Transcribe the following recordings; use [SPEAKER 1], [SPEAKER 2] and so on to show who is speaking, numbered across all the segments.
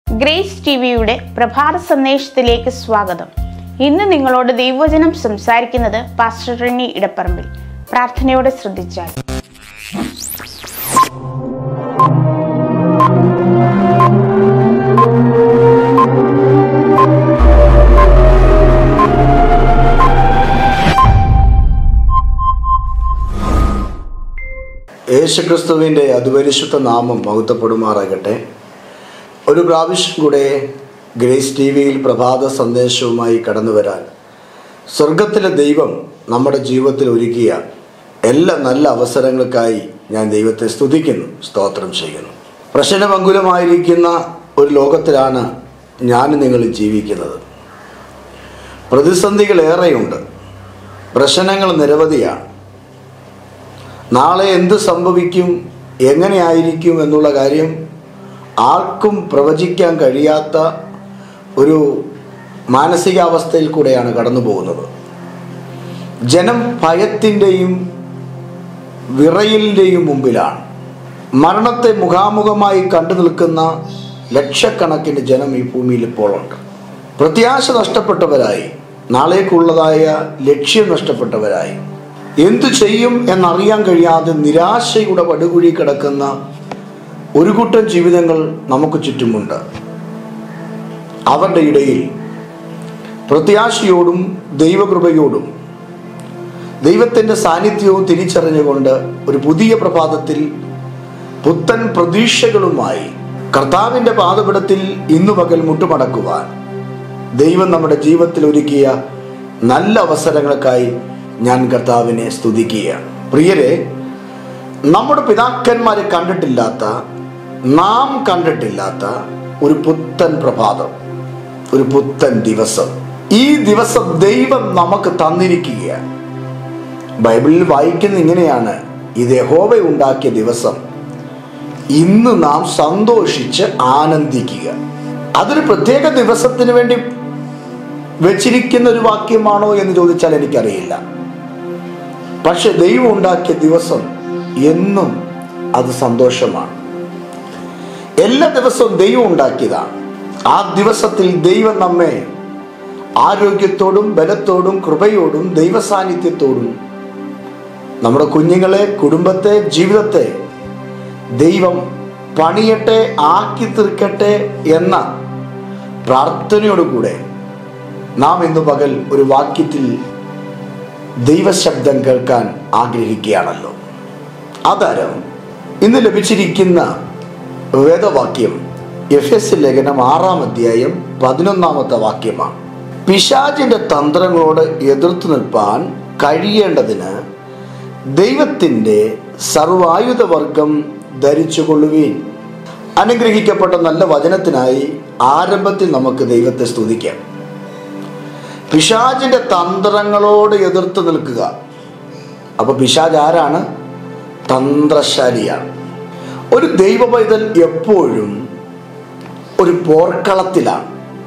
[SPEAKER 1] grace T വിയുടെ പ്രഭാത സന്ദേശത്തിലേക്ക് സ്വാഗതം ഇന്ന് നിങ്ങളോട് ദൈവവചനം സംസാരിക്കുന്നത് പാസ്റ്റർ റിനി ഇടപ്പറമ്പിൽ പ്രാർത്ഥനയോടെ ശ്രദ്ധിച്ചാൽ
[SPEAKER 2] യേശുക്രിസ്തുവിൻ്റെ അതുപരിശുദ്ധ നാമം മഹത്വപ്പെടുമാറാകട്ടെ ഒരു പ്രാവശ്യം കൂടെ ഗ്രേസ് ടി വിയിൽ പ്രഭാത സന്ദേശവുമായി കടന്നു വരാൻ സ്വർഗത്തിലെ ദൈവം നമ്മുടെ ജീവിതത്തിൽ ഒരുക്കിയ എല്ലാ നല്ല അവസരങ്ങൾക്കായി ഞാൻ ദൈവത്തെ സ്തുതിക്കുന്നു സ്തോത്രം ചെയ്യുന്നു പ്രശ്നമങ്കുലമായിരിക്കുന്ന ഒരു ലോകത്തിലാണ് ഞാൻ നിങ്ങൾ ജീവിക്കുന്നത് പ്രതിസന്ധികൾ ഏറെയുണ്ട് പ്രശ്നങ്ങൾ നിരവധിയാണ് നാളെ എന്ത് സംഭവിക്കും എങ്ങനെയായിരിക്കും എന്നുള്ള കാര്യം ആർക്കും പ്രവചിക്കാൻ കഴിയാത്ത ഒരു മാനസികാവസ്ഥയിൽ കൂടെയാണ് കടന്നു പോകുന്നത് ജനം ഭയത്തിൻ്റെയും വിറയലിൻ്റെയും മുമ്പിലാണ് മരണത്തെ മുഖാമുഖമായി കണ്ടു നിൽക്കുന്ന ലക്ഷക്കണക്കിന് ജനം ഈ ഭൂമിയിൽ ഇപ്പോഴുണ്ട് പ്രത്യാശ നഷ്ടപ്പെട്ടവരായി നാളേക്കുള്ളതായ ലക്ഷ്യം നഷ്ടപ്പെട്ടവരായി എന്തു ചെയ്യും എന്നറിയാൻ കഴിയാതെ നിരാശയുടെ പടുകുഴി കിടക്കുന്ന ഒരു കൂട്ടം ജീവിതങ്ങൾ നമുക്ക് ചുറ്റുമുണ്ട് അവരുടെ ഇടയിൽ പ്രത്യാശയോടും ദൈവകൃപയോടും ദൈവത്തിൻ്റെ സാന്നിധ്യവും തിരിച്ചറിഞ്ഞുകൊണ്ട് ഒരു പുതിയ പ്രഭാതത്തിൽ പുത്തൻ പ്രതീക്ഷകളുമായി കർത്താവിൻ്റെ പാതപിടത്തിൽ ഇന്നു പകൽ മുട്ടുമടക്കുവാൻ ദൈവം നമ്മുടെ ജീവിതത്തിൽ ഒരുക്കിയ നല്ല അവസരങ്ങൾക്കായി ഞാൻ കർത്താവിനെ സ്തുതിക്കുകയാണ് പ്രിയരെ നമ്മുടെ പിതാക്കന്മാരെ കണ്ടിട്ടില്ലാത്ത നാം കണ്ടിട്ടില്ലാത്ത ഒരു പുത്തൻ പ്രഭാതം ഒരു പുത്തൻ ദിവസം ഈ ദിവസം ദൈവം നമുക്ക് തന്നിരിക്കുകയാണ് ബൈബിളിൽ വായിക്കുന്ന ഇങ്ങനെയാണ് ഇത് യഹോവ ഉണ്ടാക്കിയ ദിവസം ഇന്ന് നാം സന്തോഷിച്ച് ആനന്ദിക്കുക അതൊരു പ്രത്യേക ദിവസത്തിന് വേണ്ടി വെച്ചിരിക്കുന്ന ഒരു വാക്യമാണോ എന്ന് ചോദിച്ചാൽ എനിക്കറിയില്ല പക്ഷെ ദൈവം ഉണ്ടാക്കിയ ദിവസം എന്നും അത് സന്തോഷമാണ് എല്ലാ ദിവസവും ദൈവം ഉണ്ടാക്കിയതാണ് ആ ദിവസത്തിൽ ദൈവം നമ്മെ ആരോഗ്യത്തോടും ബലത്തോടും കൃപയോടും ദൈവസാന്നിധ്യത്തോടും നമ്മുടെ കുഞ്ഞുങ്ങളെ കുടുംബത്തെ ജീവിതത്തെ ദൈവം പണിയട്ടെ ആക്കി തീർക്കട്ടെ എന്ന പ്രാർത്ഥനയോടുകൂടെ നാം ഇന്ന് പകൽ ഒരു വാക്യത്തിൽ ദൈവശബ്ദം കേൾക്കാൻ ആഗ്രഹിക്കുകയാണല്ലോ അതാരം ഇന്ന് ലഭിച്ചിരിക്കുന്ന വേദവാക്യം എഫ് എസ് ലേഖനം ആറാം അധ്യായം പതിനൊന്നാമത്തെ വാക്യമാണ് പിശാചിന്റെ തന്ത്രങ്ങളോട് എതിർത്തു നിൽപ്പാൻ കഴിയേണ്ടതിന് ദൈവത്തിൻ്റെ സർവായുധവർഗം ധരിച്ചുകൊള്ളുവീൻ അനുഗ്രഹിക്കപ്പെട്ട നല്ല വചനത്തിനായി ആരംഭത്തിൽ നമുക്ക് ദൈവത്തെ സ്തുതിക്കാം പിശാചിന്റെ തന്ത്രങ്ങളോട് എതിർത്ത് നിൽക്കുക അപ്പൊ പിശാജ് ആരാണ് തന്ത്രശാലിയാണ് ഒരു ദൈവ പൈതൽ എപ്പോഴും ഒരു പോർക്കളത്തിലാണ്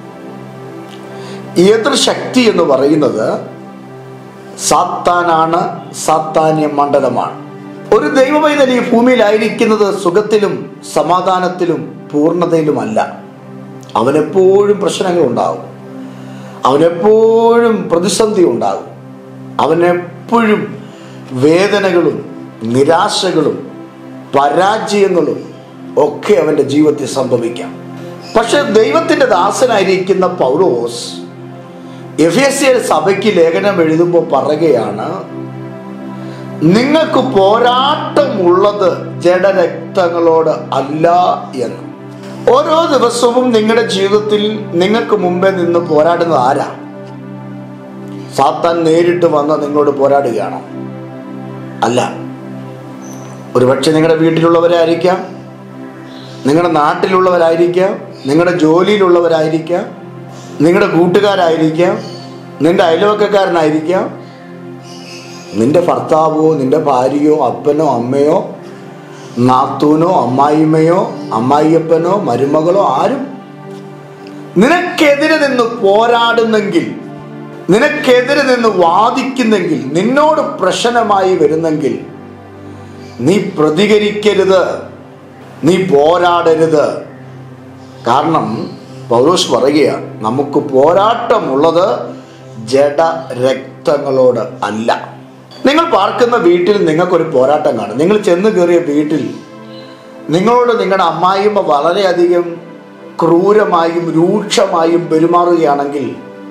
[SPEAKER 2] എതിർ ശക്തി എന്ന് പറയുന്നത് സാത്താനാണ് സാത്താന്യ മണ്ഡലമാണ് ഒരു ദൈവ പൈതൽ ഈ ഭൂമിയിലായിരിക്കുന്നത് സുഖത്തിലും സമാധാനത്തിലും പൂർണ്ണതയിലുമല്ല അവനെപ്പോഴും പ്രശ്നങ്ങൾ ഉണ്ടാവും അവനെപ്പോഴും പ്രതിസന്ധി ഉണ്ടാകും അവനെപ്പോഴും വേദനകളും നിരാശകളും പരാജയങ്ങളും ഒക്കെ അവൻ്റെ ജീവിതത്തിൽ സംഭവിക്കാം പക്ഷെ ദൈവത്തിൻ്റെ ദാസനായിരിക്കുന്ന പൗലോസ് എഫ് എസ് എൽ സഭയ്ക്ക് ലേഖനം എഴുതുമ്പോൾ പറയുകയാണ് നിങ്ങൾക്ക് പോരാട്ടമുള്ളത് ജഡരക്തങ്ങളോട് അല്ല എന്ന് ഓരോ ദിവസവും നിങ്ങളുടെ ജീവിതത്തിൽ നിങ്ങൾക്ക് മുമ്പേ നിന്ന് പോരാടുന്നത് ആരാ സാത്താൻ നേരിട്ട് വന്ന് നിങ്ങളോട് പോരാടുകയാണോ അല്ല ഒരുപക്ഷെ നിങ്ങളുടെ വീട്ടിലുള്ളവരായിരിക്കാം നിങ്ങളുടെ നാട്ടിലുള്ളവരായിരിക്കാം നിങ്ങളുടെ ജോലിയിലുള്ളവരായിരിക്കാം നിങ്ങളുടെ കൂട്ടുകാരായിരിക്കാം നിന്റെ അയൽവക്കക്കാരനായിരിക്കാം നിന്റെ ഭർത്താവോ നിന്റെ ഭാര്യയോ അപ്പനോ അമ്മയോ നാത്തൂനോ അമ്മായിമ്മയോ അമ്മായിയപ്പനോ മരുമകളോ ആരും നിനക്കെതിരെ നിന്ന് പോരാടുന്നെങ്കിൽ നിനക്കെതിരെ നിന്ന് വാദിക്കുന്നെങ്കിൽ നിന്നോട് പ്രശ്നമായി വരുന്നെങ്കിൽ നീ പ്രതികരിക്കരുത് നീ പോരാടരുത് കാരണം പൗലോസ് പറയുക നമുക്ക് പോരാട്ടമുള്ളത് ജഡ രക്തങ്ങളോട് അല്ല നിങ്ങൾ പാർക്കുന്ന വീട്ടിൽ നിങ്ങൾക്കൊരു പോരാട്ടം കാണും നിങ്ങൾ ചെന്ന് കയറിയ വീട്ടിൽ നിങ്ങളോട് നിങ്ങളുടെ അമ്മായിമ്മ വളരെയധികം ക്രൂരമായും രൂക്ഷമായും പെരുമാറുകയാണെങ്കിൽ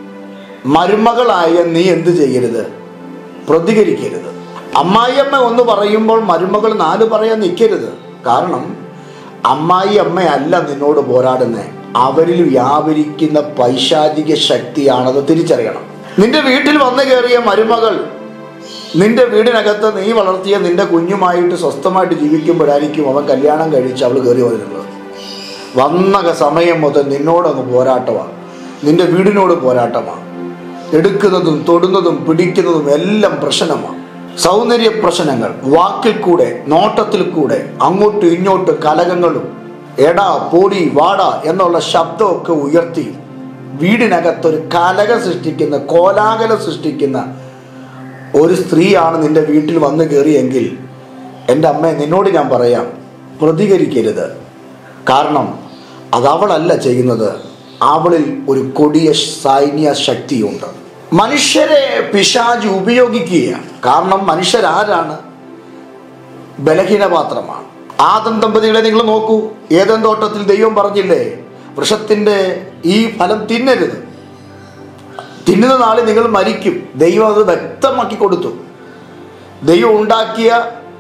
[SPEAKER 2] മരുമകളായ നീ എന്ത് ചെയ്യരുത് പ്രതികരിക്കരുത് അമ്മായിയമ്മ ഒന്ന് പറയുമ്പോൾ മരുമകൾ നാല് പറയാൻ നിൽക്കരുത് കാരണം അമ്മായി അമ്മയല്ല നിന്നോട് പോരാടുന്നത് അവരിൽ വ്യാപരിക്കുന്ന പൈശാചിക ശക്തിയാണത് തിരിച്ചറിയണം നിന്റെ വീട്ടിൽ വന്നു കയറിയ മരുമകൾ നിന്റെ വീടിനകത്ത് നീ വളർത്തിയ നിന്റെ കുഞ്ഞുമായിട്ട് സ്വസ്ഥമായിട്ട് ജീവിക്കുമ്പോഴായിരിക്കും അവൻ കല്യാണം കഴിച്ച് അവൾ കയറി വരുന്നത് വന്ന ക- സമയം മുതൽ നിന്നോടങ്ങ് പോരാട്ടമാണ് നിന്റെ വീടിനോട് പോരാട്ടമാണ് എടുക്കുന്നതും തൊടുന്നതും പിടിക്കുന്നതും എല്ലാം പ്രശ്നമാണ് സൗന്ദര്യ പ്രശ്നങ്ങൾ വാക്കിൽ കൂടെ നോട്ടത്തിൽ കൂടെ അങ്ങോട്ടും ഇങ്ങോട്ടും കലകങ്ങളും എടാ പോടി വാട എന്നുള്ള ശബ്ദമൊക്കെ ഉയർത്തി വീടിനകത്തൊരു കലക സൃഷ്ടിക്കുന്ന കോലാഹലം സൃഷ്ടിക്കുന്ന ഒരു സ്ത്രീയാണ് നിന്റെ വീട്ടിൽ വന്നു കയറിയെങ്കിൽ എൻ്റെ അമ്മ നിന്നോട് ഞാൻ പറയാം പ്രതികരിക്കരുത് കാരണം അത് അവളല്ല ചെയ്യുന്നത് അവളിൽ ഒരു കൊടിയ സൈന്യ ശക്തിയുണ്ട് മനുഷ്യരെ പിശാജ് ഉപയോഗിക്കുകയാണ് കാരണം മനുഷ്യരാരാണ് ബലഹീനപാത്രമാണ് ആദം ദമ്പതികളെ നിങ്ങൾ നോക്കൂ ഏതൻ തോട്ടത്തിൽ ദൈവം പറഞ്ഞില്ലേ വൃക്ഷത്തിന്റെ ഈ ഫലം തിന്നരുത് തിന്നുന്ന നാളിൽ നിങ്ങൾ മരിക്കും ദൈവം അത് വ്യക്തമാക്കി കൊടുത്തു ദൈവം ഉണ്ടാക്കിയ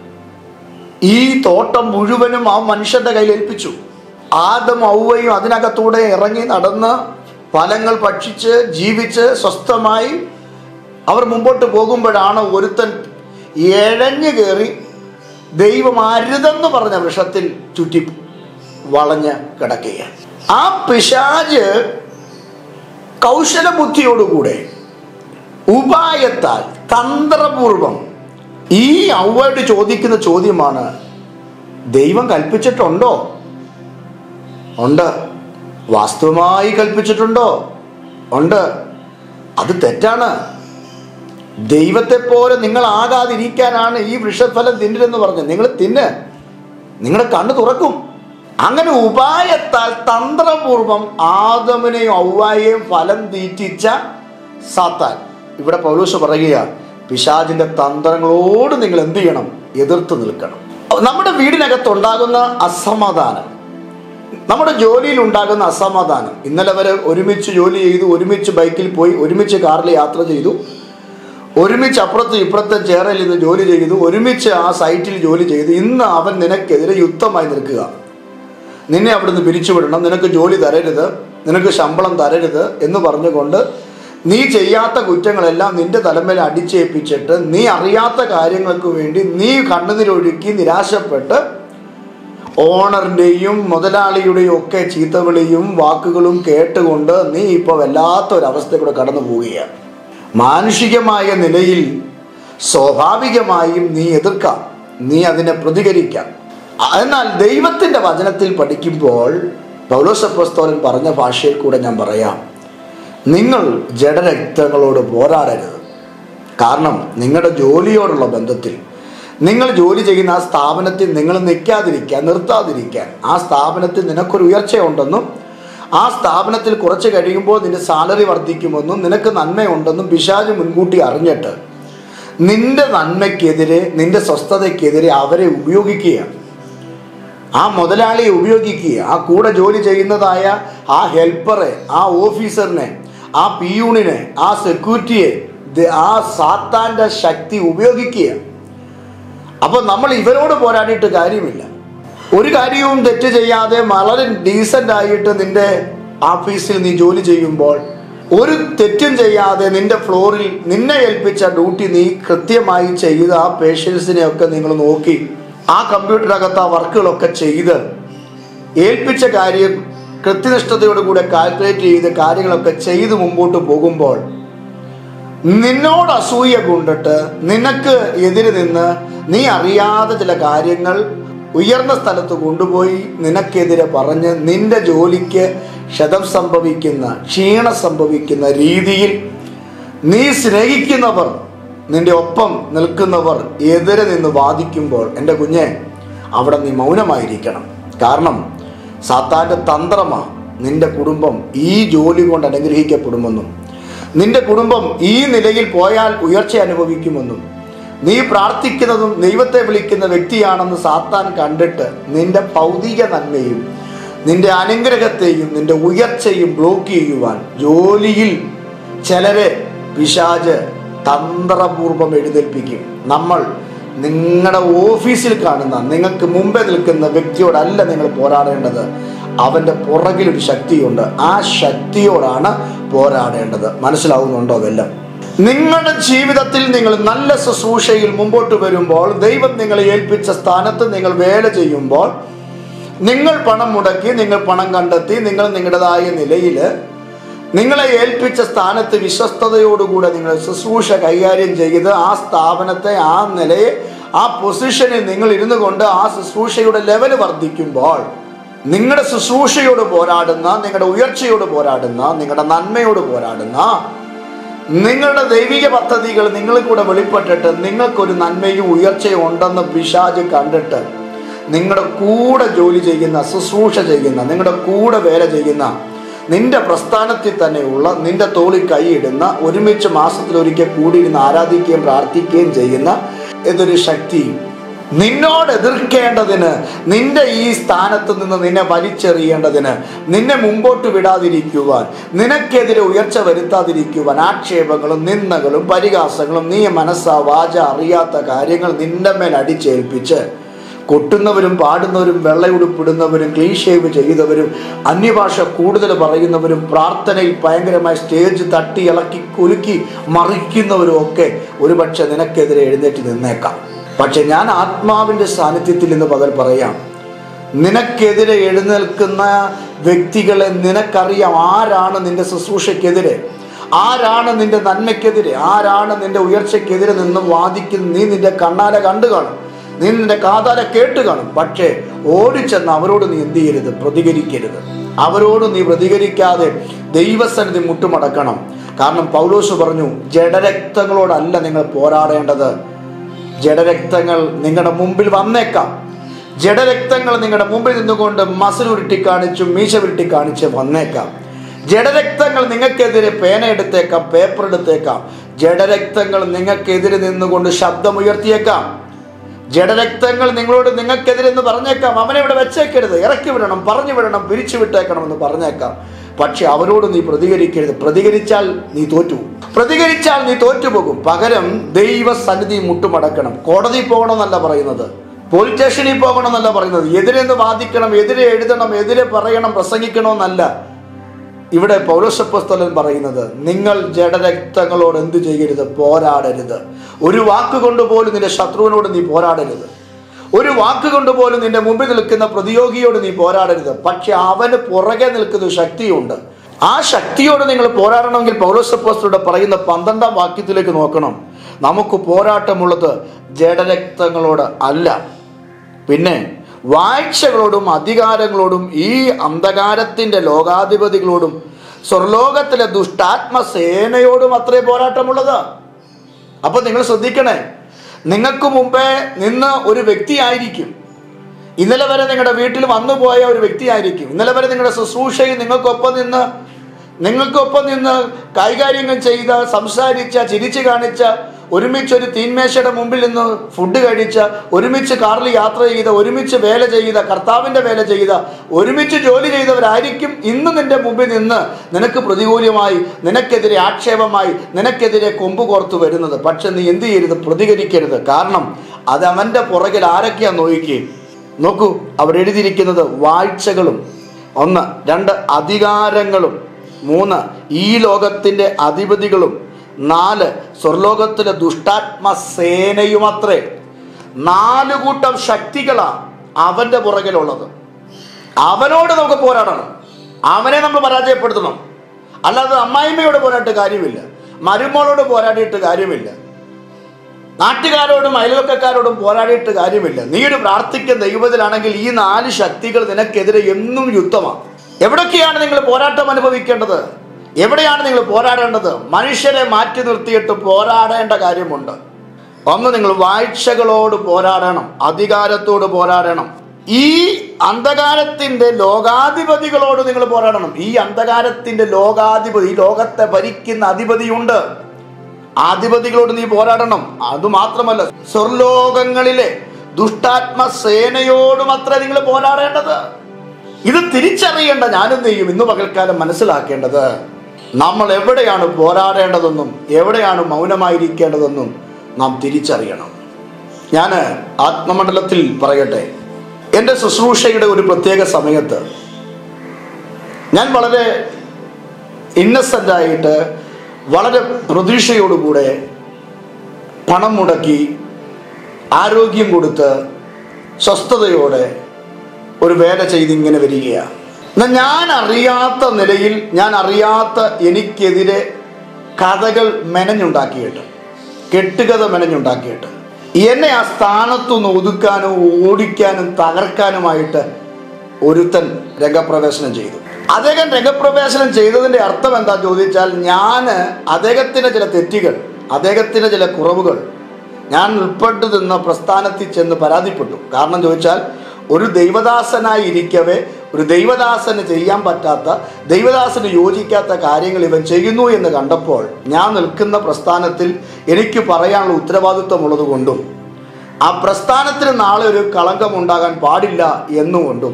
[SPEAKER 2] ഈ തോട്ടം മുഴുവനും ആ മനുഷ്യന്റെ കയ്യിൽ ഏൽപ്പിച്ചു ആദം ഔവയും അതിനകത്തൂടെ ഇറങ്ങി നടന്ന് ഫലങ്ങൾ ഭക്ഷിച്ച് ജീവിച്ച് സ്വസ്ഥമായി അവർ മുമ്പോട്ട് പോകുമ്പോഴാണ് ഒരുത്തൻ എഴഞ്ഞു കയറി ദൈവം അരുതെന്ന് പറഞ്ഞ വൃക്ഷത്തിൽ ചുറ്റി വളഞ്ഞ് കിടക്കുകയാണ് ആ പിശാജ് കൗശല ബുദ്ധിയോടുകൂടെ ഉപായത്താൽ തന്ത്രപൂർവം ഈ ഔവയോട് ചോദിക്കുന്ന ചോദ്യമാണ് ദൈവം കൽപ്പിച്ചിട്ടുണ്ടോ ഉണ്ട് വാസ്തവമായി കൽപ്പിച്ചിട്ടുണ്ടോ ഉണ്ട് അത് തെറ്റാണ് ദൈവത്തെ പോലെ നിങ്ങൾ ആകാതിരിക്കാനാണ് ഈ വൃക്ഷഫലം തിന്നരുതെന്ന് പറഞ്ഞത് നിങ്ങൾ തിന്ന് നിങ്ങളുടെ കണ്ണ് തുറക്കും അങ്ങനെ ഉപായത്താൽ തന്ത്രപൂർവം ആദമിനെയും ഔവായെയും ഫലം തീറ്റിച്ച സാത്താൻ ഇവിടെ പൗലൂസ് പറയുക പിശാചിന്റെ തന്ത്രങ്ങളോട് നിങ്ങൾ എന്ത് ചെയ്യണം എതിർത്ത് നിൽക്കണം നമ്മുടെ വീടിനകത്തുണ്ടാകുന്ന അസമാധാനം നമ്മുടെ ജോലിയിൽ ഉണ്ടാകുന്ന അസമാധാനം ഇന്നലെ വരെ ഒരുമിച്ച് ജോലി ചെയ്തു ഒരുമിച്ച് ബൈക്കിൽ പോയി ഒരുമിച്ച് കാറിൽ യാത്ര ചെയ്തു ഒരുമിച്ച് അപ്പുറത്തും ഇപ്പുറത്തും ചേറയിൽ നിന്ന് ജോലി ചെയ്തു ഒരുമിച്ച് ആ സൈറ്റിൽ ജോലി ചെയ്തു ഇന്ന് അവൻ നിനക്കെതിരെ യുദ്ധമായി നിൽക്കുക നിന്നെ അവിടുന്ന് പിരിച്ചുവിടണം നിനക്ക് ജോലി തരരുത് നിനക്ക് ശമ്പളം തരരുത് എന്ന് പറഞ്ഞുകൊണ്ട് നീ ചെയ്യാത്ത കുറ്റങ്ങളെല്ലാം നിന്റെ തലമേൽ അടിച്ചേൽപ്പിച്ചിട്ട് നീ അറിയാത്ത കാര്യങ്ങൾക്ക് വേണ്ടി നീ കണ്ണുനീരൊഴുക്കി നിരാശപ്പെട്ട് ഓണറിൻ്റെയും മുതലാളിയുടെയും ഒക്കെ ചീത്തവിളിയും വാക്കുകളും കേട്ടുകൊണ്ട് നീ ഇപ്പോൾ വല്ലാത്ത ഒരവസ്ഥയിൽ കടന്നു പോവുകയാണ് മാനുഷികമായ നിലയിൽ സ്വാഭാവികമായും നീ എതിർക്കാം നീ അതിനെ പ്രതികരിക്കാം എന്നാൽ ദൈവത്തിൻ്റെ വചനത്തിൽ പഠിക്കുമ്പോൾ പൗലോസപ്പസ്തോലൻ പറഞ്ഞ ഭാഷയിൽ കൂടെ ഞാൻ പറയാം നിങ്ങൾ ജഡരക്തങ്ങളോട് പോരാടരുത് കാരണം നിങ്ങളുടെ ജോലിയോടുള്ള ബന്ധത്തിൽ നിങ്ങൾ ജോലി ചെയ്യുന്ന ആ സ്ഥാപനത്തിൽ നിങ്ങൾ നിൽക്കാതിരിക്കാൻ നിർത്താതിരിക്കാൻ ആ സ്ഥാപനത്തിൽ നിനക്കൊരു ഉയർച്ചയുണ്ടെന്നും ആ സ്ഥാപനത്തിൽ കുറച്ച് കഴിയുമ്പോൾ നിന്റെ സാലറി വർദ്ധിക്കുമെന്നും നിനക്ക് നന്മയുണ്ടെന്നും പിശാജ് മുൻകൂട്ടി അറിഞ്ഞിട്ട് നിന്റെ നന്മയ്ക്കെതിരെ നിന്റെ സ്വസ്ഥതയ്ക്കെതിരെ അവരെ ഉപയോഗിക്കുകയാണ് ആ മുതലാളിയെ ഉപയോഗിക്കുക ആ കൂടെ ജോലി ചെയ്യുന്നതായ ആ ഹെൽപ്പറെ ആ ഓഫീസറിനെ ആ പിയൂണിനെ ആ സെക്യൂരിറ്റിയെ ദ- ആ സാത്താന്റെ ശക്തി ഉപയോഗിക്കുക അപ്പൊ നമ്മൾ ഇവരോട് പോരാടിയിട്ട് കാര്യമില്ല ഒരു കാര്യവും തെറ്റ് ചെയ്യാതെ വളരെ ഡീസൻ്റ് ആയിട്ട് നിന്റെ ഓഫീസിൽ നീ ജോലി ചെയ്യുമ്പോൾ ഒരു തെറ്റും ചെയ്യാതെ നിന്റെ ഫ്ലോറിൽ നിന്നെ ഏൽപ്പിച്ച ഡ്യൂട്ടി നീ കൃത്യമായി ചെയ്ത് ആ പേഷ്യൻസിനെ ഒക്കെ നിങ്ങൾ നോക്കി ആ കമ്പ്യൂട്ടറിനകത്ത് ആ വർക്കുകളൊക്കെ ചെയ്ത് ഏൽപ്പിച്ച കാര്യം കൃത്യനിഷ്ഠതയോടുകൂടെ കാൽക്കുലേറ്റ് ചെയ്ത് കാര്യങ്ങളൊക്കെ ചെയ്ത് മുമ്പോട്ട് പോകുമ്പോൾ നിന്നോട് അസൂയ കൊണ്ടിട്ട് നിനക്ക് എതിര് നിന്ന് നീ അറിയാതെ ചില കാര്യങ്ങൾ ഉയർന്ന സ്ഥലത്ത് കൊണ്ടുപോയി നിനക്കെതിരെ പറഞ്ഞ് നിന്റെ ജോലിക്ക് ക്ഷതം സംഭവിക്കുന്ന ക്ഷീണം സംഭവിക്കുന്ന രീതിയിൽ നീ സ്നേഹിക്കുന്നവർ നിന്റെ ഒപ്പം നിൽക്കുന്നവർ എതിരെ നിന്ന് വാദിക്കുമ്പോൾ എൻ്റെ കുഞ്ഞെ അവിടെ നീ മൗനമായിരിക്കണം കാരണം സാത്താൻ്റെ തന്ത്രമാണ് നിന്റെ കുടുംബം ഈ ജോലി കൊണ്ട് അനുഗ്രഹിക്കപ്പെടുമെന്നും നിന്റെ കുടുംബം ഈ നിലയിൽ പോയാൽ ഉയർച്ച അനുഭവിക്കുമെന്നും നീ പ്രാർത്ഥിക്കുന്നതും ദൈവത്തെ വിളിക്കുന്ന വ്യക്തിയാണെന്ന് സാത്താൻ കണ്ടിട്ട് നിന്റെ ഭൗതിക നന്മയും നിന്റെ അനുഗ്രഹത്തെയും നിന്റെ ഉയർച്ചയും ബ്ലോക്ക് ചെയ്യുവാൻ ജോലിയിൽ ചിലരെ പിശാജ് തന്ത്രപൂർവം എഴുന്നേൽപ്പിക്കും നമ്മൾ നിങ്ങളുടെ ഓഫീസിൽ കാണുന്ന നിങ്ങൾക്ക് മുമ്പേ നിൽക്കുന്ന വ്യക്തിയോടല്ല നിങ്ങൾ പോരാടേണ്ടത് അവൻ്റെ പുറകിൽ ഒരു ശക്തിയുണ്ട് ആ ശക്തിയോടാണ് പോരാടേണ്ടത് മനസ്സിലാവുന്നുണ്ടോ അതെല്ലാം നിങ്ങളുടെ ജീവിതത്തിൽ നിങ്ങൾ നല്ല ശുശ്രൂഷയിൽ മുമ്പോട്ട് വരുമ്പോൾ ദൈവം നിങ്ങളെ ഏൽപ്പിച്ച സ്ഥാനത്ത് നിങ്ങൾ വേല ചെയ്യുമ്പോൾ നിങ്ങൾ പണം മുടക്കി നിങ്ങൾ പണം കണ്ടെത്തി നിങ്ങൾ നിങ്ങളുടേതായ നിലയിൽ നിങ്ങളെ ഏൽപ്പിച്ച സ്ഥാനത്ത് വിശ്വസ്തയോടുകൂടെ നിങ്ങൾ ശുശ്രൂഷ കൈകാര്യം ചെയ്ത് ആ സ്ഥാപനത്തെ ആ നിലയെ ആ പൊസിഷനിൽ നിങ്ങൾ ഇരുന്നു കൊണ്ട് ആ ശുശ്രൂഷയുടെ ലെവൽ വർദ്ധിക്കുമ്പോൾ നിങ്ങളുടെ ശുശ്രൂഷയോട് പോരാടുന്ന നിങ്ങളുടെ ഉയർച്ചയോട് പോരാടുന്ന നിങ്ങളുടെ നന്മയോട് പോരാടുന്ന നിങ്ങളുടെ ദൈവിക പദ്ധതികൾ നിങ്ങളിൽ കൂടെ വെളിപ്പെട്ടിട്ട് നിങ്ങൾക്കൊരു നന്മയും ഉയർച്ചയും ഉണ്ടെന്ന് പിശാജ് കണ്ടിട്ട് നിങ്ങളുടെ കൂടെ ജോലി ചെയ്യുന്ന ശുശ്രൂഷ ചെയ്യുന്ന നിങ്ങളുടെ കൂടെ വേല ചെയ്യുന്ന നിന്റെ പ്രസ്ഥാനത്തിൽ തന്നെയുള്ള നിന്റെ തോളിൽ കൈയിടുന്ന ഒരുമിച്ച് മാസത്തിലൊരിക്കൽ കൂടിയിരുന്ന് ആരാധിക്കുകയും പ്രാർത്ഥിക്കുകയും ചെയ്യുന്ന ഇതൊരു ശക്തി നിന്നോട് എതിർക്കേണ്ടതിന് നിന്റെ ഈ സ്ഥാനത്ത് നിന്ന് നിന്നെ വലിച്ചെറിയേണ്ടതിന് നിന്നെ മുമ്പോട്ട് വിടാതിരിക്കുവാൻ നിനക്കെതിരെ ഉയർച്ച വരുത്താതിരിക്കുവാൻ ആക്ഷേപങ്ങളും നിന്ദകളും പരിഹാസങ്ങളും നീ മനസ്സാ വാച അറിയാത്ത കാര്യങ്ങൾ നിന്റെ മേൽ അടിച്ചേൽപ്പിച്ച് കൊട്ടുന്നവരും പാടുന്നവരും വെള്ളയുടുപ്പിടുന്നവരും ക്ലീൻ ഷേവ് ചെയ്തവരും അന്യഭാഷ കൂടുതൽ പറയുന്നവരും പ്രാർത്ഥനയിൽ ഭയങ്കരമായ സ്റ്റേജ് തട്ടി ഇളക്കി കുലുക്കി മറിക്കുന്നവരും ഒക്കെ ഒരുപക്ഷെ നിനക്കെതിരെ എഴുന്നേറ്റ് നിന്നേക്കാം പക്ഷെ ഞാൻ ആത്മാവിൻ്റെ സാന്നിധ്യത്തിൽ നിന്ന് പകൽ പറയാം നിനക്കെതിരെ എഴുന്നേൽക്കുന്ന വ്യക്തികളെ നിനക്കറിയാം ആരാണ് നിന്റെ ശുശ്രൂഷയ്ക്കെതിരെ ആരാണ് നിന്റെ നന്മയ്ക്കെതിരെ ആരാണ് നിന്റെ ഉയർച്ചയ്ക്കെതിരെ നിന്ന് വാദിക്കുന്ന നീ നിന്റെ കണ്ണാലെ കണ്ടു കാണും നീ നിന്റെ കാതാലെ കേട്ട് കാണും പക്ഷേ ഓടിച്ചെന്ന് അവരോട് നീ എന്ത് ചെയ്യരുത് പ്രതികരിക്കരുത് അവരോട് നീ പ്രതികരിക്കാതെ ദൈവസന്നിധി മുട്ടുമടക്കണം കാരണം പൗലോസ് പറഞ്ഞു ജഡരക്തങ്ങളോടല്ല നിങ്ങൾ പോരാടേണ്ടത് ജഡരക്തങ്ങൾ നിങ്ങളുടെ മുമ്പിൽ വന്നേക്കാം ജഡരക്തങ്ങൾ നിങ്ങളുടെ മുമ്പിൽ നിന്നുകൊണ്ട് മസിൽ ഉരുട്ടി കാണിച്ചും മീശ ഉരുട്ടി കാണിച്ച് വന്നേക്കാം ജഡരക്തങ്ങൾ നിങ്ങൾക്കെതിരെ പേന എടുത്തേക്കാം പേപ്പർ എടുത്തേക്കാം ജഡരക്തങ്ങൾ നിങ്ങൾക്കെതിരെ നിന്നുകൊണ്ട് ശബ്ദമുയർത്തിയേക്കാം ജഡരക്തങ്ങൾ നിങ്ങളോട് നിങ്ങൾക്കെതിരെ എന്ന് പറഞ്ഞേക്കാം അവനെ ഇവിടെ വെച്ചേക്കരുത് ഇറക്കി വിടണം പറഞ്ഞു വിടണം പിരിച്ചു വിട്ടേക്കണം എന്ന് പറഞ്ഞേക്കാം പക്ഷെ അവരോട് നീ പ്രതികരിക്കരുത് പ്രതികരിച്ചാൽ നീ തോറ്റു പ്രതികരിച്ചാൽ നീ തോറ്റുപോകും പകരം ദൈവസന്നിധി മുട്ടുമടക്കണം കോടതി പോകണമെന്നല്ല പറയുന്നത് പോലീസ് സ്റ്റേഷനിൽ പോകണമെന്നല്ല പറയുന്നത് എതിരെന്ന് വാദിക്കണം എതിരെ എഴുതണം എതിരെ പറയണം പ്രസംഗിക്കണമെന്നല്ല ഇവിടെ പൗരസപ്പസ്തലൻ പറയുന്നത് നിങ്ങൾ ജഡരക്തങ്ങളോട് എന്ത് ചെയ്യരുത് പോരാടരുത് ഒരു വാക്കുകൊണ്ട് പോലും നിന്റെ ശത്രുവിനോട് നീ പോരാടരുത് ഒരു വാക്കുകൊണ്ട് പോലും നിന്റെ മുമ്പിൽ നിൽക്കുന്ന പ്രതിയോഗിയോട് നീ പോരാടരുത് പക്ഷെ അവന് പുറകെ നിൽക്കുന്ന ഒരു ശക്തിയുണ്ട് ആ ശക്തിയോട് നിങ്ങൾ പോരാടണമെങ്കിൽ പൗരസപ്പസ്തലൂടെ പറയുന്ന പന്ത്രണ്ടാം വാക്യത്തിലേക്ക് നോക്കണം നമുക്ക് പോരാട്ടമുള്ളത് ജഡരക്തങ്ങളോട് അല്ല പിന്നെ വാഴ്ചകളോടും അധികാരങ്ങളോടും ഈ അന്ധകാരത്തിന്റെ ലോകാധിപതികളോടും സ്വർലോകത്തിലെ ദുഷ്ടാത്മസേനയോടും അത്രേ പോരാട്ടമുള്ളത് അപ്പൊ നിങ്ങൾ ശ്രദ്ധിക്കണേ നിങ്ങൾക്ക് മുമ്പേ നിന്ന് ഒരു വ്യക്തിയായിരിക്കും ഇന്നലെ വരെ നിങ്ങളുടെ വീട്ടിൽ വന്നുപോയ ഒരു വ്യക്തിയായിരിക്കും ഇന്നലെ വരെ നിങ്ങളുടെ ശുശ്രൂഷയിൽ നിങ്ങൾക്കൊപ്പം നിന്ന് നിങ്ങൾക്കൊപ്പം നിന്ന് കൈകാര്യങ്ങൾ ചെയ്ത സംസാരിച്ച ചിരിച്ചു കാണിച്ച ഒരുമിച്ച് ഒരു തീന്മേശയുടെ മുമ്പിൽ നിന്ന് ഫുഡ് കഴിച്ച ഒരുമിച്ച് കാറിൽ യാത്ര ചെയ്ത ഒരുമിച്ച് വേല ചെയ്ത കർത്താവിൻ്റെ വേല ചെയ്ത ഒരുമിച്ച് ജോലി ചെയ്തവരായിരിക്കും ഇന്ന് നിന്റെ മുമ്പിൽ നിന്ന് നിനക്ക് പ്രതികൂലമായി നിനക്കെതിരെ ആക്ഷേപമായി നിനക്കെതിരെ കൊമ്പ് കോർത്തു വരുന്നത് പക്ഷെ നീ എന്ത് ചെയ്യരുത് പ്രതികരിക്കരുത് കാരണം അത് അവൻ്റെ പുറകിൽ ആരൊക്കെയാ നോക്കിക്കേ നോക്കൂ അവിടെ എഴുതിയിരിക്കുന്നത് വാഴ്ചകളും ഒന്ന് രണ്ട് അധികാരങ്ങളും മൂന്ന് ഈ ലോകത്തിൻ്റെ അധിപതികളും നാല് സ്വർലോകത്തിലെ ദുഷ്ടാത്മ സേനയുമത്രേ നാല് കൂട്ടം ശക്തികളാണ് അവൻ്റെ പുറകിലുള്ളത് അവനോട് നമുക്ക് പോരാടണം അവനെ നമ്മൾ പരാജയപ്പെടുത്തണം അല്ലാതെ അമ്മായിമ്മയോട് പോരാട്ട് കാര്യമില്ല മരുമോളോട് പോരാടിയിട്ട് കാര്യമില്ല നാട്ടുകാരോടും അയൽവക്കക്കാരോടും പോരാടിയിട്ട് കാര്യമില്ല നീ ഒരു പ്രാർത്ഥിക്കുന്ന ദൈവത്തിലാണെങ്കിൽ ഈ നാല് ശക്തികൾ നിനക്കെതിരെ എന്നും യുദ്ധമാണ് എവിടൊക്കെയാണ് നിങ്ങൾ പോരാട്ടം അനുഭവിക്കേണ്ടത് എവിടെയാണ് നിങ്ങൾ പോരാടേണ്ടത് മനുഷ്യരെ മാറ്റി നിർത്തിയിട്ട് പോരാടേണ്ട കാര്യമുണ്ട് ഒന്ന് നിങ്ങൾ വാഴ്ചകളോട് പോരാടണം അധികാരത്തോട് പോരാടണം ഈ അന്ധകാരത്തിന്റെ ലോകാധിപതികളോട് നിങ്ങൾ പോരാടണം ഈ അന്ധകാരത്തിന്റെ ലോകാധിപതി ഈ ലോകത്തെ ഭരിക്കുന്ന അധിപതിയുണ്ട് അധിപതികളോട് നീ പോരാടണം അത് മാത്രമല്ല സ്വർലോകങ്ങളിലെ ദുഷ്ടാത്മ സേനയോടും അത്ര നിങ്ങൾ പോരാടേണ്ടത് ഇത് തിരിച്ചറിയേണ്ട ഞാനും നീയും ഇന്ന് പകൽക്കാലം മനസ്സിലാക്കേണ്ടത് നമ്മൾ എവിടെയാണ് പോരാടേണ്ടതെന്നും എവിടെയാണ് മൗനമായിരിക്കേണ്ടതെന്നും നാം തിരിച്ചറിയണം ഞാൻ ആത്മമണ്ഡലത്തിൽ പറയട്ടെ എൻ്റെ ശുശ്രൂഷയുടെ ഒരു പ്രത്യേക സമയത്ത് ഞാൻ വളരെ ഇന്നസെൻ്റ് ആയിട്ട് വളരെ പ്രതീക്ഷയോടുകൂടെ പണം മുടക്കി ആരോഗ്യം കൊടുത്ത് സ്വസ്ഥതയോടെ ഒരു വേല ചെയ്ത് ഇങ്ങനെ വരികയാണ് എന്നാൽ ഞാൻ അറിയാത്ത നിലയിൽ ഞാൻ അറിയാത്ത എനിക്കെതിരെ കഥകൾ മെനഞ്ഞുണ്ടാക്കിയിട്ട് കെട്ടുകഥ മെനഞ്ഞുണ്ടാക്കിയിട്ട് എന്നെ ആ സ്ഥാനത്തുനിന്ന് ഒതുക്കാനും ഓടിക്കാനും തകർക്കാനുമായിട്ട് ഒരുത്തൻ രംഗപ്രവേശനം ചെയ്തു അദ്ദേഹം രംഗപ്രവേശനം ചെയ്തതിൻ്റെ അർത്ഥം എന്താ ചോദിച്ചാൽ ഞാൻ അദ്ദേഹത്തിൻ്റെ ചില തെറ്റുകൾ അദ്ദേഹത്തിൻ്റെ ചില കുറവുകൾ ഞാൻ ഉൾപ്പെട്ടു നിന്ന പ്രസ്ഥാനത്തിൽ ചെന്ന് പരാതിപ്പെട്ടു കാരണം ചോദിച്ചാൽ ഒരു ദൈവദാസനായി ഇരിക്കവേ ഒരു ദൈവദാസന് ചെയ്യാൻ പറ്റാത്ത ദൈവദാസന് യോജിക്കാത്ത കാര്യങ്ങൾ ഇവൻ ചെയ്യുന്നു എന്ന് കണ്ടപ്പോൾ ഞാൻ നിൽക്കുന്ന പ്രസ്ഥാനത്തിൽ എനിക്ക് പറയാനുള്ള ഉത്തരവാദിത്വമുള്ളത് കൊണ്ടും ആ പ്രസ്ഥാനത്തിന് നാളെ ഒരു കളങ്കം ഉണ്ടാകാൻ പാടില്ല എന്നുകൊണ്ടും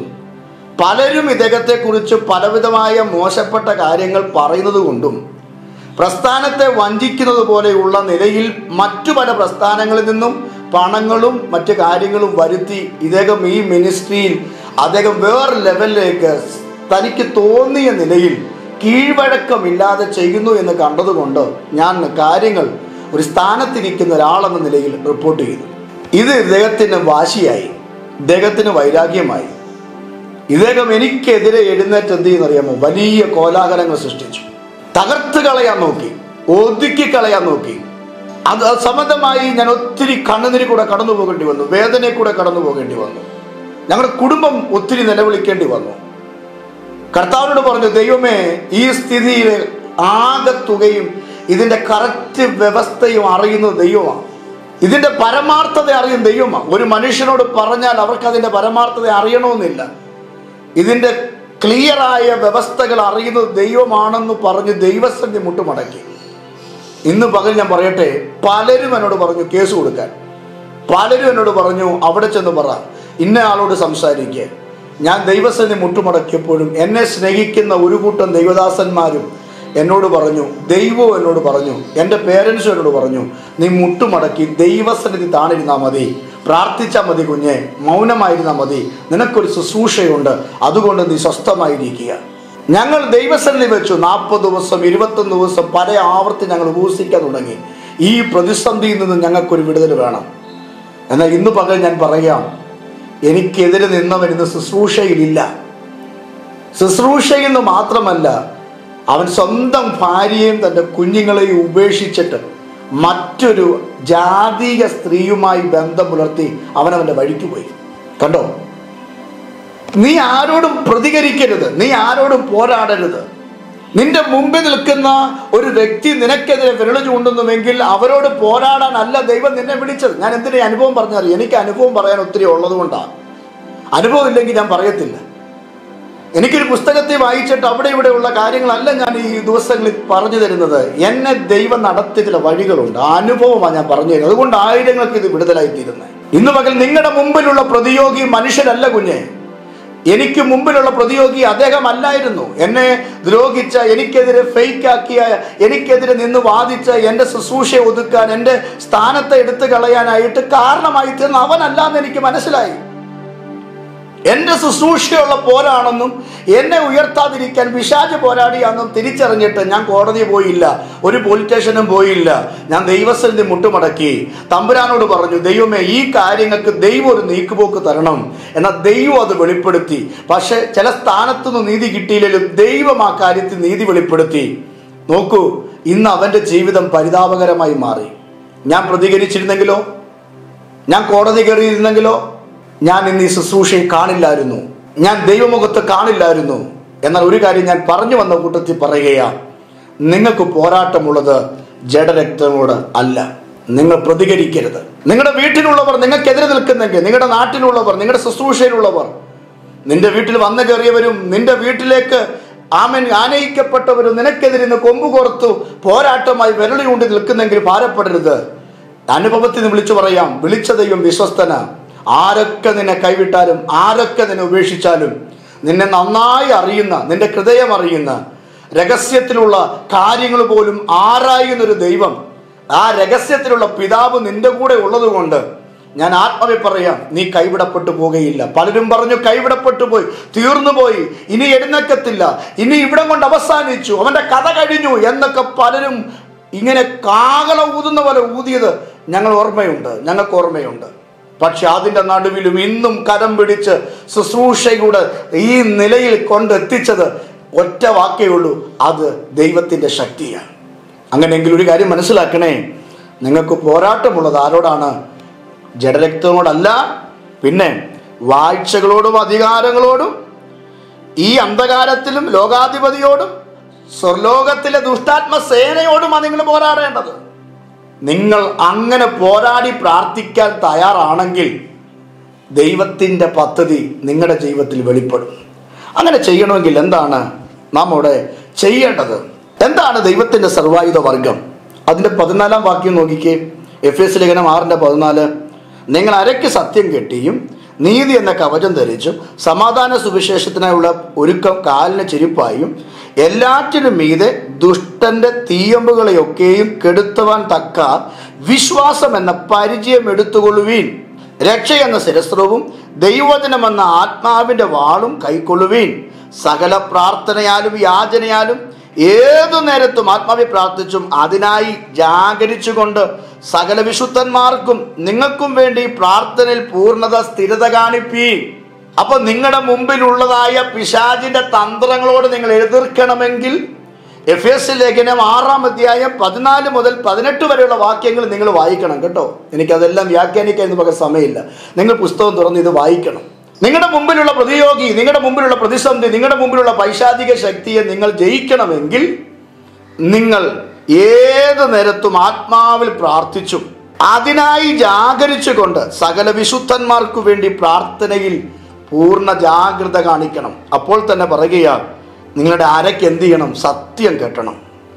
[SPEAKER 2] പലരും ഇദ്ദേഹത്തെക്കുറിച്ച് പലവിധമായ മോശപ്പെട്ട കാര്യങ്ങൾ പറയുന്നത് കൊണ്ടും പ്രസ്ഥാനത്തെ വഞ്ചിക്കുന്നത് പോലെയുള്ള നിലയിൽ മറ്റു പല പ്രസ്ഥാനങ്ങളിൽ നിന്നും പണങ്ങളും മറ്റു കാര്യങ്ങളും വരുത്തി ഇദ്ദേഹം ഈ മിനിസ്ട്രിയിൽ അദ്ദേഹം വേറെ ലെവലിലേക്ക് തനിക്ക് തോന്നിയ നിലയിൽ കീഴ്വഴക്കമില്ലാതെ ചെയ്യുന്നു എന്ന് കണ്ടതുകൊണ്ട് ഞാൻ കാര്യങ്ങൾ ഒരു സ്ഥാനത്തിരിക്കുന്ന ഒരാളെന്ന നിലയിൽ റിപ്പോർട്ട് ചെയ്തു ഇത് ഇദ്ദേഹത്തിന് വാശിയായി ഇദ്ദേഹത്തിന് വൈരാഗ്യമായി ഇദ്ദേഹം എനിക്കെതിരെ എഴുന്നേറ്റ് എന്ത് ചെയ്യുന്നറിയാമോ വലിയ കോലാഹലങ്ങൾ സൃഷ്ടിച്ചു തകർത്ത് കളയാൻ നോക്കി ഒതുക്കി കളയാൻ നോക്കി അത് അത് സംബന്ധമായി ഞാൻ ഒത്തിരി കണ്ണുനീരി കൂടെ കടന്നു പോകേണ്ടി വന്നു വേദനയിൽ കൂടെ കടന്നു പോകേണ്ടി വന്നു ഞങ്ങളുടെ കുടുംബം ഒത്തിരി നിലവിളിക്കേണ്ടി വന്നു കർത്താവിനോട് പറഞ്ഞു ദൈവമേ ഈ സ്ഥിതിയിൽ ആകെ തുകയും ഇതിന്റെ കറക്റ്റ് വ്യവസ്ഥയും അറിയുന്നത് ദൈവമാണ് ഇതിന്റെ പരമാർത്ഥത അറിയും ദൈവമാണ് ഒരു മനുഷ്യനോട് പറഞ്ഞാൽ അവർക്ക് അതിന്റെ പരമാർത്ഥത അറിയണമെന്നില്ല ഇതിന്റെ ക്ലിയറായ വ്യവസ്ഥകൾ അറിയുന്നത് ദൈവമാണെന്ന് പറഞ്ഞ് ദൈവസന്ധി മുട്ടുമടക്കി ഇന്ന് പകൽ ഞാൻ പറയട്ടെ പലരും എന്നോട് പറഞ്ഞു കേസ് കൊടുക്കാൻ പലരും എന്നോട് പറഞ്ഞു അവിടെ ചെന്ന് പറ ഇന്ന ആളോട് സംസാരിക്കുക ഞാൻ ദൈവസന്ധി മുട്ടുമടക്കിയപ്പോഴും എന്നെ സ്നേഹിക്കുന്ന ഒരു കൂട്ടം ദൈവദാസന്മാരും എന്നോട് പറഞ്ഞു ദൈവവും എന്നോട് പറഞ്ഞു എൻ്റെ പേരൻസും എന്നോട് പറഞ്ഞു നീ മുട്ടുമടക്കി ദൈവസന്നിധി താണിരുന്നാൽ മതി പ്രാർത്ഥിച്ചാൽ മതി കുഞ്ഞെ മൗനമായിരുന്നാൽ മതി നിനക്കൊരു ശുശ്രൂഷയുണ്ട് അതുകൊണ്ട് നീ സ്വസ്ഥമായിരിക്കുക ഞങ്ങൾ ദൈവസന്നിധി വെച്ചു നാൽപ്പത് ദിവസം ഇരുപത്തൊന്ന് ദിവസം പല ആവർത്തി ഞങ്ങൾ ഉപസിക്കാൻ തുടങ്ങി ഈ പ്രതിസന്ധിയിൽ നിന്ന് ഞങ്ങൾക്കൊരു വിടുതൽ വേണം എന്നാൽ ഇന്ന് പകൽ ഞാൻ പറയാം എനിക്കെതിരെ നിന്നവൻ ഇന്ന് ശുശ്രൂഷയിലില്ല ശുശ്രൂഷയിൽ നിന്ന് മാത്രമല്ല അവൻ സ്വന്തം ഭാര്യയും തൻ്റെ കുഞ്ഞുങ്ങളെയും ഉപേക്ഷിച്ചിട്ട് മറ്റൊരു ജാതീയ സ്ത്രീയുമായി ബന്ധം പുലർത്തി അവനവൻ്റെ വഴിക്ക് പോയി കണ്ടോ നീ ആരോടും പ്രതികരിക്കരുത് നീ ആരോടും പോരാടരുത് നിന്റെ മുമ്പിൽ നിൽക്കുന്ന ഒരു വ്യക്തി നിനക്കെതിരെ വിരളു ചൂണ്ടുന്നുവെങ്കിൽ അവരോട് പോരാടാനല്ല ദൈവം നിന്നെ വിളിച്ചത് ഞാൻ എന്തിനാ അനുഭവം പറഞ്ഞാൽ എനിക്ക് അനുഭവം പറയാൻ ഒത്തിരി ഉള്ളത് കൊണ്ടാണ് അനുഭവം ഇല്ലെങ്കിൽ ഞാൻ പറയത്തില്ല എനിക്കൊരു പുസ്തകത്തിൽ വായിച്ചിട്ട് അവിടെ ഇവിടെയുള്ള കാര്യങ്ങളല്ല ഞാൻ ഈ ദിവസങ്ങളിൽ പറഞ്ഞു തരുന്നത് എന്നെ ദൈവം നടത്തിയ ചില വഴികളുണ്ട് ആ അനുഭവമാണ് ഞാൻ പറഞ്ഞു തരുന്നത് അതുകൊണ്ട് ആയിരങ്ങൾക്ക് ഇത് വിടുതലായി തീരുന്നത് ഇന്ന് പകൽ നിങ്ങളുടെ മുമ്പിലുള്ള പ്രതിയോഗി മനുഷ്യരല്ല കുഞ്ഞെ എനിക്ക് മുമ്പിലുള്ള പ്രതിയോഗി അദ്ദേഹം അല്ലായിരുന്നു എന്നെ ദ്രോഹിച്ച എനിക്കെതിരെ ഫേക്ക് ആക്കിയ എനിക്കെതിരെ നിന്ന് വാദിച്ച എൻ്റെ ശുശ്രൂഷയെ ഒതുക്കാൻ എൻ്റെ സ്ഥാനത്തെ എടുത്തു കളയാനായിട്ട് കാരണമായി തീർന്ന അവനല്ലാന്ന് എനിക്ക് മനസ്സിലായി എന്റെ ശുശ്രൂഷയുള്ള പോരാണെന്നും എന്നെ ഉയർത്താതിരിക്കാൻ വിശാജ് പോരാടിയാണെന്നും തിരിച്ചറിഞ്ഞിട്ട് ഞാൻ കോടതി പോയില്ല ഒരു പോലീസ് സ്റ്റേഷനും പോയില്ല ഞാൻ ദൈവസ്ഥലത്തിൽ മുട്ടുമടക്കി തമ്പുരാനോട് പറഞ്ഞു ദൈവമേ ഈ കാര്യങ്ങൾക്ക് ദൈവം ഒരു നീക്കുപോക്ക് തരണം എന്നാൽ ദൈവം അത് വെളിപ്പെടുത്തി പക്ഷെ ചില സ്ഥാനത്തുനിന്ന് നീതി കിട്ടിയില്ലെങ്കിലും ദൈവം ആ കാര്യത്തിൽ നീതി വെളിപ്പെടുത്തി നോക്കൂ ഇന്ന് അവന്റെ ജീവിതം പരിതാപകരമായി മാറി ഞാൻ പ്രതികരിച്ചിരുന്നെങ്കിലോ ഞാൻ കോടതി കയറിയിരുന്നെങ്കിലോ ഞാൻ ഇന്ന് ഈ ശുശ്രൂഷയെ കാണില്ലായിരുന്നു ഞാൻ ദൈവമുഖത്ത് കാണില്ലായിരുന്നു എന്നാൽ ഒരു കാര്യം ഞാൻ പറഞ്ഞു വന്ന കൂട്ടത്തിൽ പറയുകയാണ് നിങ്ങൾക്ക് പോരാട്ടമുള്ളത് ജഡരക്തമോട് അല്ല നിങ്ങൾ പ്രതികരിക്കരുത് നിങ്ങളുടെ വീട്ടിലുള്ളവർ നിങ്ങൾക്കെതിരെ നിൽക്കുന്നെങ്കിൽ നിങ്ങളുടെ നാട്ടിലുള്ളവർ നിങ്ങളുടെ ശുശ്രൂഷയിലുള്ളവർ നിന്റെ വീട്ടിൽ വന്നു കയറിയവരും നിന്റെ വീട്ടിലേക്ക് ആമൻ ആനയിക്കപ്പെട്ടവരും നിനക്കെതിരെ നിന്ന് കൊമ്പ് കോർത്തു പോരാട്ടമായി വിരളി കൊണ്ട് നിൽക്കുന്നെങ്കിൽ ഭാരപ്പെടരുത് അനുഭവത്തിൽ നിന്ന് വിളിച്ചു പറയാം വിളിച്ച ദൈവം വിശ്വസ്തന ആരൊക്കെ നിന്നെ കൈവിട്ടാലും ആരൊക്കെ നിന്നെ ഉപേക്ഷിച്ചാലും നിന്നെ നന്നായി അറിയുന്ന നിന്റെ ഹൃദയം അറിയുന്ന രഹസ്യത്തിലുള്ള കാര്യങ്ങൾ പോലും ആരായുന്ന ഒരു ദൈവം ആ രഹസ്യത്തിലുള്ള പിതാവ് നിന്റെ കൂടെ ഉള്ളത് കൊണ്ട് ഞാൻ ആത്മാവെ പറയാം നീ കൈവിടപ്പെട്ടു പോകുകയില്ല പലരും പറഞ്ഞു കൈവിടപ്പെട്ടു പോയി തീർന്നു പോയി ഇനി എഴുന്നേക്കത്തില്ല ഇനി ഇവിടം കൊണ്ട് അവസാനിച്ചു അവന്റെ കഥ കഴിഞ്ഞു എന്നൊക്കെ പലരും ഇങ്ങനെ കാകള ഊതുന്ന പോലെ ഊതിയത് ഞങ്ങൾ ഓർമ്മയുണ്ട് ഞങ്ങൾക്ക് ഓർമ്മയുണ്ട് പക്ഷെ അതിന്റെ നടുവിലും ഇന്നും കരം പിടിച്ച് ശുശ്രൂഷയുടെ ഈ നിലയിൽ കൊണ്ടെത്തിച്ചത് ഒറ്റ വാക്കേ ഉള്ളൂ അത് ദൈവത്തിന്റെ ശക്തിയാണ് അങ്ങനെയെങ്കിൽ ഒരു കാര്യം മനസ്സിലാക്കണേ നിങ്ങൾക്ക് പോരാട്ടമുള്ളത് ആരോടാണ് ജഡരക്തങ്ങളോടല്ല പിന്നെ വാഴ്ചകളോടും അധികാരങ്ങളോടും ഈ അന്ധകാരത്തിലും ലോകാധിപതിയോടും സ്വർലോകത്തിലെ ദുഷ്ടാത്മ സേനയോടുമാണ് നിങ്ങൾ പോരാടേണ്ടത് നിങ്ങൾ അങ്ങനെ പോരാടി പ്രാർത്ഥിക്കാൻ തയ്യാറാണെങ്കിൽ ദൈവത്തിൻ്റെ പദ്ധതി നിങ്ങളുടെ ജീവിതത്തിൽ വെളിപ്പെടും അങ്ങനെ ചെയ്യണമെങ്കിൽ എന്താണ് നാം അവിടെ ചെയ്യേണ്ടത് എന്താണ് ദൈവത്തിൻ്റെ സർവായുധ വർഗം അതിൻ്റെ പതിനാലാം വാക്യം നോക്കിക്കേ എഫ് എസ് ലേഖനം ആറിൻ്റെ പതിനാല് നിങ്ങൾ അരയ്ക്ക് സത്യം കെട്ടിയും നീതി എന്ന കവചം ധരിച്ചും സമാധാന സുവിശേഷത്തിനായുള്ള ഒരുക്കം കാലിന് ചെരുപ്പായും എല്ലാറ്റിനും മീതെ ദുഷ്ടന്റെ തീയമ്പുകളെയൊക്കെയും കെടുത്തുവാൻ തക്ക വിശ്വാസം എന്ന പരിചയം എടുത്തുകൊള്ളുവീൻ രക്ഷ എന്ന ശിരസ്ത്രവും ദൈവവചനം എന്ന ആത്മാവിന്റെ വാളും കൈക്കൊള്ളുവീൻ സകല പ്രാർത്ഥനയാലും യാചനയാലും ഏതു നേരത്തും ആത്മാവി പ്രാർത്ഥിച്ചും അതിനായി ജാഗരിച്ചുകൊണ്ട് സകല വിശുദ്ധന്മാർക്കും നിങ്ങൾക്കും വേണ്ടി പ്രാർത്ഥനയിൽ പൂർണ്ണത സ്ഥിരത കാണിപ്പീൻ അപ്പൊ നിങ്ങളുടെ മുമ്പിലുള്ളതായ പിശാചിന്റെ തന്ത്രങ്ങളോട് നിങ്ങൾ എതിർക്കണമെങ്കിൽ എഫ് എസ് ലേഖനം ആറാം അധ്യായം പതിനാല് മുതൽ പതിനെട്ട് വരെയുള്ള വാക്യങ്ങൾ നിങ്ങൾ വായിക്കണം കേട്ടോ എനിക്കതെല്ലാം വ്യാഖ്യാനിക്കാൻ എന്ന് പകരം സമയമില്ല നിങ്ങൾ പുസ്തകം തുറന്ന് ഇത് വായിക്കണം നിങ്ങളുടെ മുമ്പിലുള്ള പ്രതിയോഗി നിങ്ങളുടെ മുമ്പിലുള്ള പ്രതിസന്ധി നിങ്ങളുടെ മുമ്പിലുള്ള പൈശാചിക ശക്തിയെ നിങ്ങൾ ജയിക്കണമെങ്കിൽ നിങ്ങൾ ഏത് നേരത്തും ആത്മാവിൽ പ്രാർത്ഥിച്ചും അതിനായി ജാഗരിച്ചുകൊണ്ട് സകല വിശുദ്ധന്മാർക്കു വേണ്ടി പ്രാർത്ഥനയിൽ പൂർണ്ണ ജാഗ്രത കാണിക്കണം അപ്പോൾ തന്നെ പറയുക നിങ്ങളുടെ അരയ്ക്ക് എന്ത് ചെയ്യണം സത്യം കെട്ടണം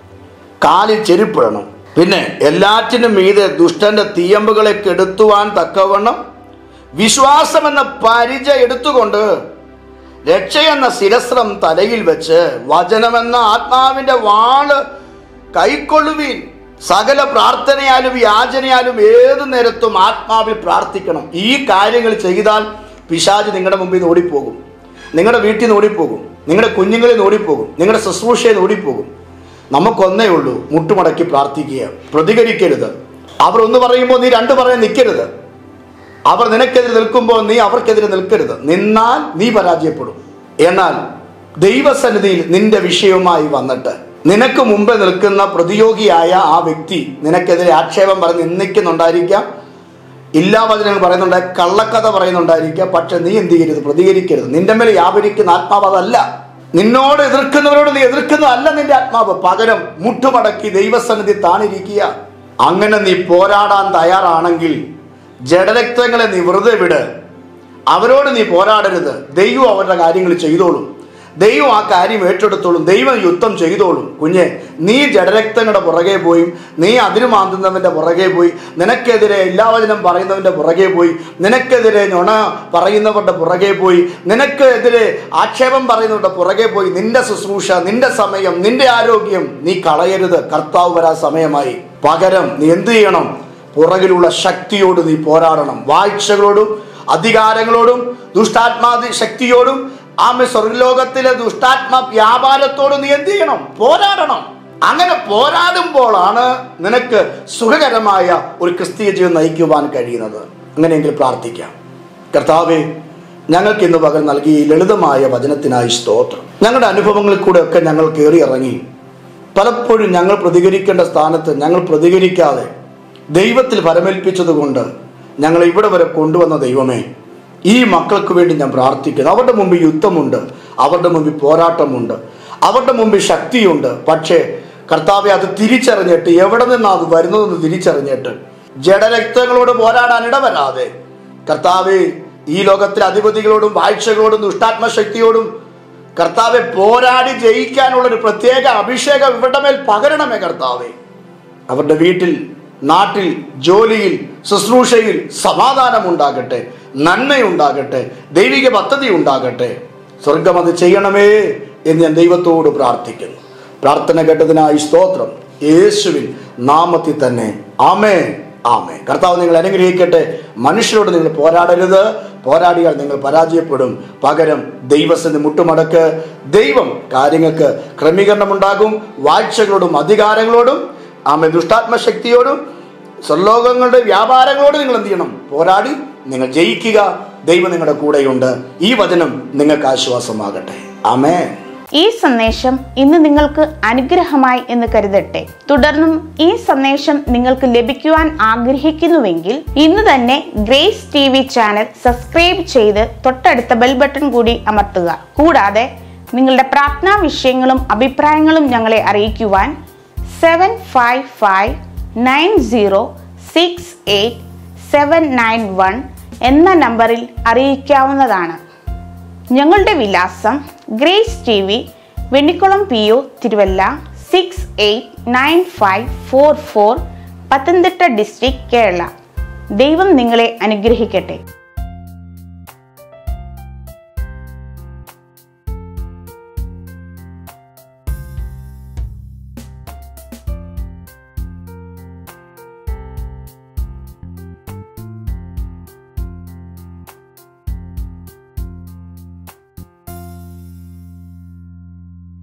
[SPEAKER 2] കാലിൽ ചെരുപ്പിടണം പിന്നെ എല്ലാറ്റിനും മീതെ ദുഷ്ടന്റെ തീയമ്പുകളെ കെടുത്തുവാൻ തക്കവണ്ണം വിശ്വാസം എന്ന പരിച എടുത്തുകൊണ്ട് രക്ഷയെന്ന ശിരസ്ത്രം തലയിൽ വെച്ച് വചനമെന്ന ആത്മാവിന്റെ വാള് കൈക്കൊള്ളുവീൻ സകല പ്രാർത്ഥനയാലും യാചനയാലും ഏതു നേരത്തും ആത്മാവിൽ പ്രാർത്ഥിക്കണം ഈ കാര്യങ്ങൾ ചെയ്താൽ പിശാജ് നിങ്ങളുടെ മുമ്പിൽ നിന്ന് ഓടിപ്പോകും നിങ്ങളുടെ വീട്ടിൽ നിന്ന് ഓടിപ്പോകും നിങ്ങളുടെ കുഞ്ഞുങ്ങളിൽ നിന്ന് ഓടിപ്പോകും നിങ്ങളുടെ ശുശ്രൂഷയിൽ നിന്ന് ഓടിപ്പോകും നമുക്കൊന്നേ ഉള്ളൂ മുട്ടുമടക്കി പ്രാർത്ഥിക്കുക പ്രതികരിക്കരുത് അവർ ഒന്ന് പറയുമ്പോൾ നീ രണ്ട് പറയാൻ നിൽക്കരുത് അവർ നിനക്കെതിരെ നിൽക്കുമ്പോൾ നീ അവർക്കെതിരെ നിൽക്കരുത് നിന്നാൽ നീ പരാജയപ്പെടും എന്നാൽ ദൈവസന്നിധിയിൽ നിന്റെ വിഷയവുമായി വന്നിട്ട് നിനക്ക് മുമ്പ് നിൽക്കുന്ന പ്രതിയോഗിയായ ആ വ്യക്തി നിനക്കെതിരെ ആക്ഷേപം പറഞ്ഞ് നിന്ദിക്കുന്നുണ്ടായിരിക്കാം ഇല്ലാ വചനങ്ങൾ പറയുന്നുണ്ടായി കള്ളക്കഥ പറയുന്നുണ്ടായിരിക്കാം പക്ഷെ നീ എന്ത് ചെയ്യരുത് പ്രതികരിക്കരുത് നിന്റെ മേലെ വ്യാപരിക്കുന്ന ആത്മാവ് അതല്ല നിന്നോട് എതിർക്കുന്നവരോട് നീ എതിർക്കുന്നതല്ല നിന്റെ ആത്മാവ് പകരം മുട്ടുമടക്കി ദൈവസന്നിധി താണിരിക്കുക അങ്ങനെ നീ പോരാടാൻ തയ്യാറാണെങ്കിൽ ജഡരക്തങ്ങളെ നീ വെറുതെ വിട് അവരോട് നീ പോരാടരുത് ദൈവം അവരുടെ കാര്യങ്ങൾ ചെയ്തോളും ദൈവം ആ കാര്യം ഏറ്റെടുത്തോളും ദൈവം യുദ്ധം ചെയ്തോളും കുഞ്ഞെ നീ ജഡരക്തങ്ങളുടെ പുറകെ പോയി നീ അതിര് മാന്തുന്നവന്റെ പുറകെ പോയി നിനക്കെതിരെ എല്ലാവചനം പറയുന്നവന്റെ പുറകെ പോയി നിനക്കെതിരെ നുണ പറയുന്നവരുടെ പുറകെ പോയി നിനക്കെതിരെ ആക്ഷേപം പറയുന്നവരുടെ പുറകെ പോയി നിന്റെ ശുശ്രൂഷ നിന്റെ സമയം നിന്റെ ആരോഗ്യം നീ കളയരുത് കർത്താവ് വരാ സമയമായി പകരം നീ എന്ത് ചെയ്യണം പുറകിലുള്ള ശക്തിയോട് നീ പോരാടണം വാഴ്ചകളോടും അധികാരങ്ങളോടും ദുഷ്ടാത്മാതി ശക്തിയോടും ആമ സ്വർഗലോകത്തിലെ ദുഷ്ടാത്മ വ്യാപാരത്തോട് നീ എന്ത് ചെയ്യണം പോരാടണം അങ്ങനെ പോരാടുമ്പോഴാണ് നിനക്ക് സുഖകരമായ ഒരു ക്രിസ്തീയ ജീവിതം നയിക്കുവാൻ കഴിയുന്നത് അങ്ങനെയെങ്കിൽ പ്രാർത്ഥിക്കാം കർത്താവെ ഞങ്ങൾക്ക് ഇന്ന് പകൽ നൽകിയ ഈ ലളിതമായ വചനത്തിനായി സ്തോത്രം ഞങ്ങളുടെ അനുഭവങ്ങളിൽ കൂടെ ഒക്കെ ഞങ്ങൾ കയറി ഇറങ്ങി പലപ്പോഴും ഞങ്ങൾ പ്രതികരിക്കേണ്ട സ്ഥാനത്ത് ഞങ്ങൾ പ്രതികരിക്കാതെ ദൈവത്തിൽ ഫലമേൽപ്പിച്ചതുകൊണ്ട് ഞങ്ങൾ ഇവിടെ വരെ കൊണ്ടുവന്ന ദൈവമേ ഈ മക്കൾക്ക് വേണ്ടി ഞാൻ പ്രാർത്ഥിക്കുന്നു അവരുടെ മുമ്പിൽ യുദ്ധമുണ്ട് അവരുടെ മുമ്പിൽ പോരാട്ടമുണ്ട് അവരുടെ മുമ്പിൽ ശക്തിയുണ്ട് പക്ഷേ കർത്താവെ അത് തിരിച്ചറിഞ്ഞിട്ട് എവിടെ നിന്നാണ് അത് വരുന്നതെന്ന് തിരിച്ചറിഞ്ഞിട്ട് ജഡരക്തങ്ങളോട് പോരാടാൻ ഇടവരാതെ കർത്താവെ ഈ ലോകത്തിലെ അധിപതികളോടും വാഴ്ചകളോടും ദുഷ്ടാത്മശക്തിയോടും കർത്താവെ പോരാടി ജയിക്കാനുള്ള ഒരു പ്രത്യേക അഭിഷേകം ഇവരുടെ മേൽ പകരണമേ കർത്താവെ അവരുടെ വീട്ടിൽ നാട്ടിൽ ജോലിയിൽ ശുശ്രൂഷയിൽ സമാധാനം ഉണ്ടാകട്ടെ നന്മയുണ്ടാകട്ടെ ദൈവിക പദ്ധതി ഉണ്ടാകട്ടെ സ്വർഗം അത് ചെയ്യണമേ എന്ന് ഞാൻ ദൈവത്തോട് പ്രാർത്ഥിക്കുന്നു പ്രാർത്ഥന കേട്ടതിനായി സ്തോത്രം യേശുവിൻ നാമത്തിൽ തന്നെ ആമേ ആമേ കർത്താവ് നിങ്ങൾ അനുഗ്രഹിക്കട്ടെ മനുഷ്യരോട് നിങ്ങൾ പോരാടരുത് പോരാടിയാൽ നിങ്ങൾ പരാജയപ്പെടും പകരം ദൈവത്തിന് മുട്ടുമടക്ക് ദൈവം കാര്യങ്ങൾക്ക് ക്രമീകരണമുണ്ടാകും വാഴ്ചകളോടും അധികാരങ്ങളോടും ആമെ ദുഷ്ടാത്മശക്തിയോടും സ്വർലോകങ്ങളുടെ വ്യാപാരങ്ങളോട് നിങ്ങൾ എന്ത് ചെയ്യണം പോരാടി നിങ്ങൾ ജയിക്കുക ദൈവം നിങ്ങളുടെ കൂടെയുണ്ട് ഈ വചനം നിങ്ങൾക്ക് ആശ്വാസമാകട്ടെ ആമേ
[SPEAKER 1] ഈ സന്ദേശം ഇന്ന് നിങ്ങൾക്ക് അനുഗ്രഹമായി എന്ന് കരുതട്ടെ തുടർന്നും ഈ സന്ദേശം നിങ്ങൾക്ക് ലഭിക്കുവാൻ ആഗ്രഹിക്കുന്നുവെങ്കിൽ ഇന്ന് തന്നെ Grace T V channel subscribe ചെയ്ത് തൊട്ടടുത്ത ബെൽ ബട്ടൺ കൂടി അമർത്തുക കൂടാതെ നിങ്ങളുടെ പ്രാർത്ഥനാ വിഷയങ്ങളും അഭിപ്രായങ്ങളും ഞങ്ങളെ അറിയിക്കുവാൻ seven five five nine zero six eight seven nine one എന്ന നമ്പറിൽ അറിയിക്കാവുന്നതാണ് ഞങ്ങളുടെ വിലാസം Grace T V Vennikulam P O Thiruvalla six eight nine five four four Pathanamthitta district Kerala ദൈവം നിങ്ങളെ അനുഗ്രഹിക്കട്ടെ